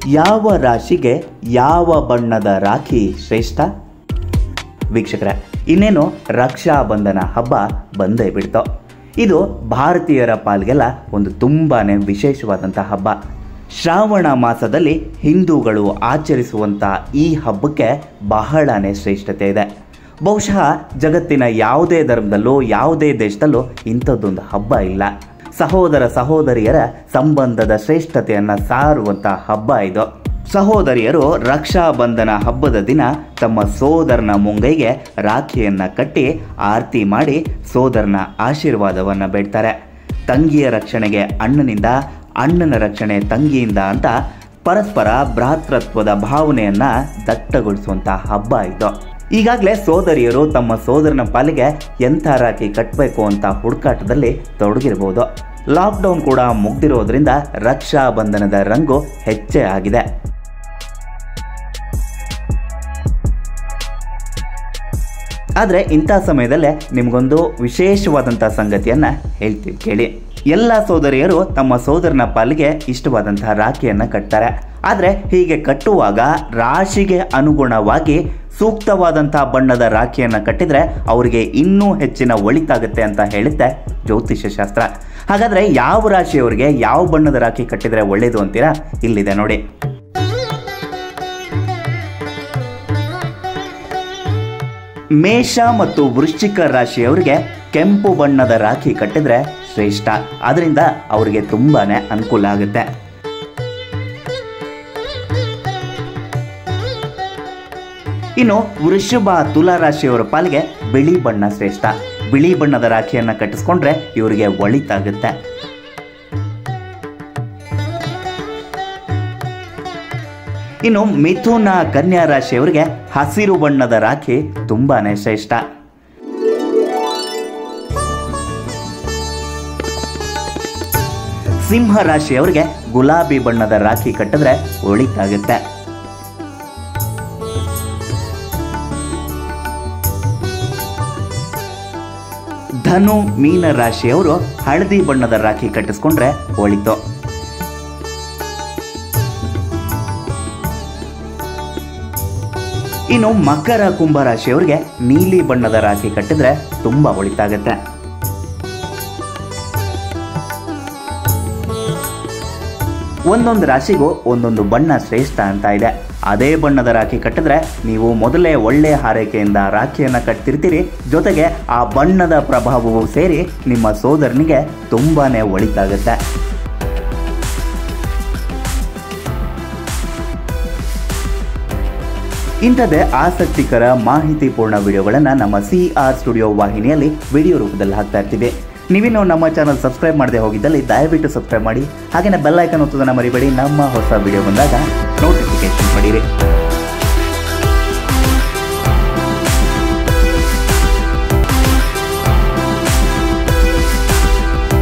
ಯಾವ ರಾಶಿಗೆ ಯಾವ ಬಣ್ಣದ ರಾಖಿ ಶ್ರೇಷ್ಠ ವೀಕ್ಷಕರೇ ಇನ್ನೇನು ರಕ್ಷಾಬಂಧನ ಹಬ್ಬ ಬಂದೇ ಬಿಡ್ತು ಇದು ಭಾರತೀಯರ ಪಾಲ್ಗೆಲ್ಲ ಒಂದು ತುಂಬಾನೇ ವಿಶೇಷವಾದಂಥ ಹಬ್ಬ ಶ್ರಾವಣ ಮಾಸದಲ್ಲಿ ಹಿಂದೂಗಳು ಆಚರಿಸುವಂಥ ಈ ಹಬ್ಬಕ್ಕೆ ಬಹಳನೇ ಶ್ರೇಷ್ಠತೆ ಇದೆ ಬಹುಶಃ ಜಗತ್ತಿನ ಯಾವುದೇ ಧರ್ಮದಲ್ಲೂ ಯಾವುದೇ ದೇಶದಲ್ಲೂ ಇಂಥದ್ದೊಂದು ಹಬ್ಬ ಇಲ್ಲ ಸಹೋದರ ಸಹೋದರಿಯರ ಸಂಬಂಧದ ಶ್ರೇಷ್ಠತೆಯನ್ನು ಸಾರುವಂಥ ಹಬ್ಬ ಇದು ಸಹೋದರಿಯರು ರಕ್ಷಾಬಂಧನ ಹಬ್ಬದ ದಿನ ತಮ್ಮ ಸೋದರನ ಮುಂಗೈಗೆ ರಾಖಿಯನ್ನ ಕಟ್ಟಿ ಆರತಿ ಮಾಡಿ ಸೋದರನ ಆಶೀರ್ವಾದವನ್ನು ಬೇಡ್ತಾರೆ ತಂಗಿಯ ರಕ್ಷಣೆಗೆ ಅಣ್ಣನಿಂದ ಅಣ್ಣನ ರಕ್ಷಣೆ ತಂಗಿಯಿಂದ ಅಂತ ಪರಸ್ಪರ ಭ್ರಾತೃತ್ವದ ಭಾವನೆಯನ್ನ ದಟ್ಟಗೊಳಿಸುವಂತ ಹಬ್ಬ ಇದು ಈಗಾಗಲೇ ಸೋದರಿಯರು ತಮ್ಮ ಸೋದರನ ಪಾಲಿಗೆ ಎಂಥ ರಾಖಿ ಕಟ್ಟಬೇಕು ಅಂತ ಹುಡುಕಾಟದಲ್ಲಿ ತೊಡಗಿರಬಹುದು ಲಾಕ್ಡೌನ್ ಕೂಡ ಮುಗ್ದಿರೋದ್ರಿಂದ ರಕ್ಷಾಬಂಧನದ ರಂಗು ಹೆಚ್ಚೇ ಆಗಿದೆ ಆದರೆ ಇಂಥ ಸಮಯದಲ್ಲೇ ನಿಮಗೊಂದು ವಿಶೇಷವಾದಂಥ ಸಂಗತಿಯನ್ನು ಹೇಳ್ತೀವಿ ಕೇಳಿ ಎಲ್ಲ ಸೋದರಿಯರು ತಮ್ಮ ಸೋದರನ ಪಾಲಿಗೆ ಇಷ್ಟವಾದಂತಹ ರಾಖಿಯನ್ನು ಕಟ್ತಾರೆ ಆದರೆ ಹೀಗೆ ಕಟ್ಟುವಾಗ ರಾಶಿಗೆ ಅನುಗುಣವಾಗಿ ಸೂಕ್ತವಾದಂತಹ ಬಣ್ಣದ ರಾಖಿಯನ್ನು ಕಟ್ಟಿದರೆ ಅವರಿಗೆ ಇನ್ನೂ ಹೆಚ್ಚಿನ ಒಳಿತಾಗುತ್ತೆ ಅಂತ ಹೇಳುತ್ತೆ ಜ್ಯೋತಿಷ್ಯ ಶಾಸ್ತ್ರ ಹಾಗಾದರೆ ಯಾವ ರಾಶಿಯವರಿಗೆ ಯಾವ ಬಣ್ಣದ ರಾಖಿ ಕಟ್ಟಿದರೆ ಒಳ್ಳೆಯದು ಅಂತೀರಾ ಇಲ್ಲಿದೆ ನೋಡಿ ಮೇಷ ಮತ್ತು ವೃಶ್ಚಿಕ ರಾಶಿಯವರಿಗೆ ಕೆಂಪು ಬಣ್ಣದ ರಾಖಿ ಕಟ್ಟಿದ್ರೆ ಶ್ರೇಷ್ಠ ಅದರಿಂದ ಅವರಿಗೆ ತುಂಬಾನೇ ಅನುಕೂಲ ಆಗುತ್ತೆ ಇನ್ನು ವೃಷಭ ತುಲಾ ರಾಶಿಯವರ ಪಾಲಿಗೆ ಬಿಳಿ ಬಣ್ಣ ಶ್ರೇಷ್ಠ ಬಿಳಿ ಬಣ್ಣದ ರಾಖಿಯನ್ನ ಕಟ್ಟಿಸ್ಕೊಂಡ್ರೆ ಇವರಿಗೆ ಒಳಿತಾಗುತ್ತೆ ಇನ್ನು ಮಿಥುನ ಕನ್ಯಾ ರಾಶಿಯವರಿಗೆ ಹಸಿರು ಬಣ್ಣದ ರಾಖಿ ತುಂಬಾನೇ ಶ್ರೇಷ್ಠ ಸಿಂಹ ರಾಶಿಯವರಿಗೆ ಗುಲಾಬಿ ಬಣ್ಣದ ರಾಖಿ ಕಟ್ಟಿದ್ರೆ ಒಳಿತಾಗುತ್ತೆ ಧನು ಮೀನ ರಾಶಿಯವರು ಹಳದಿ ಬಣ್ಣದ ರಾಖಿ ಕಟ್ಟಿಸ್ಕೊಂಡ್ರೆ ಒಳಿತು ಇನ್ನು ಮಕರ ಕುಂಭ ರಾಶಿಯವರಿಗೆ ನೀಲಿ ಬಣ್ಣದ ರಾಖಿ ಕಟ್ಟಿದ್ರೆ ತುಂಬಾ ಒಳಿತಾಗತ್ತೆ ಒಂದೊಂದು ರಾಶಿಗೂ ಒಂದೊಂದು ಬಣ್ಣ ಶ್ರೇಷ್ಠ ಅಂತ ಇದೆ ಅದೇ ಬಣ್ಣದ ರಾಖಿ ಕಟ್ಟಿದ್ರೆ ನೀವು ಮೊದಲೇ ಒಳ್ಳೆ ಹಾರೈಕೆಯಿಂದ ರಾಖಿಯನ್ನು ಕಟ್ತಿರ್ತೀರಿ ಜೊತೆಗೆ ಆ ಬಣ್ಣದ ಪ್ರಭಾವವು ಸೇರಿ ನಿಮ್ಮ ಸೋದರನಿಗೆ ತುಂಬಾನೇ ಒಳಿತಾಗುತ್ತೆ ಇಂಥದ್ದೇ ಆಸಕ್ತಿಕರ ಮಾಹಿತಿಪೂರ್ಣ ವಿಡಿಯೋಗಳನ್ನು ನಮ್ಮ ಸಿ ಆರ್ ಸ್ಟುಡಿಯೋ ವಾಹಿನಿಯಲ್ಲಿ ವಿಡಿಯೋ ರೂಪದಲ್ಲಿ ಹಾಕ್ತಾ ಇರ್ತೀವಿ ನೀವಿನ್ನು ನಮ್ಮ ಚಾನಲ್ ಸಬ್ಸ್ಕ್ರೈಬ್ ಮಾಡದೆ ಹೋಗಿದ್ದಲ್ಲಿ ದಯವಿಟ್ಟು ಸಬ್ಸ್ಕ್ರೈಬ್ ಮಾಡಿ ಹಾಗೆಯೇ ಬೆಲ್ ಐಕನ್ ಒತ್ತೋದನ್ನು ಮರಿಬೇಡಿ ನಮ್ಮ ಹೊಸ ವಿಡಿಯೋ ಬಂದಾಗ ನೋಟಿಫಿಕೇಶನ್ ಪಡೀರಿ